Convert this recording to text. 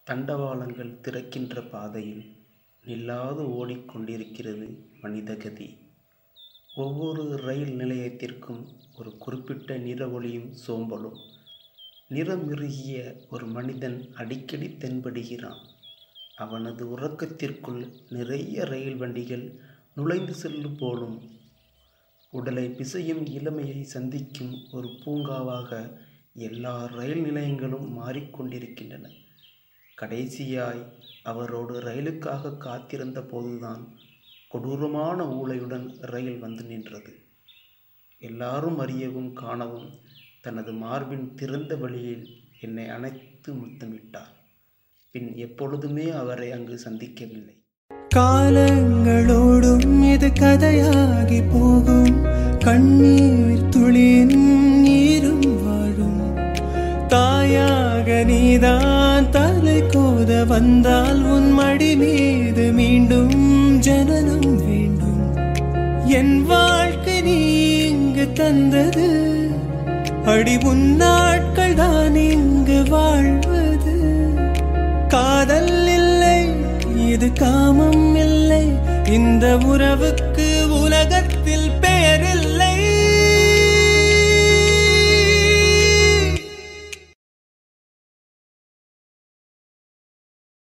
தண்டவாளங்கள் திறக்கின்ற பாதையில் நில்லாது ஓடிக்கொண்டிருக்கிறது மனிதகதி. ஒவ்வொரு ரயில் நிலையத்திற்கும் ஒரு குறிப்பிட்ட நிற ஒளியும் சோம்பலும். நிறமிறுகிய ஒரு மனிதன் அடிக்கடி தென்படுகிறான். அவனது உறக்கத்திற்குள் நிறைய ரயில் வண்டிகள் நுழைந்து செல்லும் போலும். உடலைப் பிசையும் இளமையைச் சந்திக்கும் ஒரு பூங்காவாக எல்லா ரயில் நிலையங்களும் மாறிக் கொண்டிருக்கின்றன. கடைசியாய் அவரோடு ரயிலுக்காகக் காத்திருந்த போதுதான் கொடூரமான ஊளையுடன் ரயில் வந்து நின்றது. எல்லாரும் அறியவும் காணவும் தனது மார்பின் திறந்த வழியில் என்னை அணைத்து முத்தமிட்டார். பின் எப்பொழுதுமே அவரை அங்கு சந்திக்கவில்லை. காலங்களோடும் இது கதையாகிப் போகும் கண்ணீர் துளியின் நீரும் வாழும் தாயாக நீதான் தலை கோத வந்தால் உன் மடி மீது மீண்டும் ஜனனம் வேண்டும் என் வாழ்க்கை நீ இங்கு தந்தது அடி உன் நாட்கள் தான் இங்கு வாழ்வது காதல் இல்லை இது காமம் இல்லை இந்த உறவுக்கு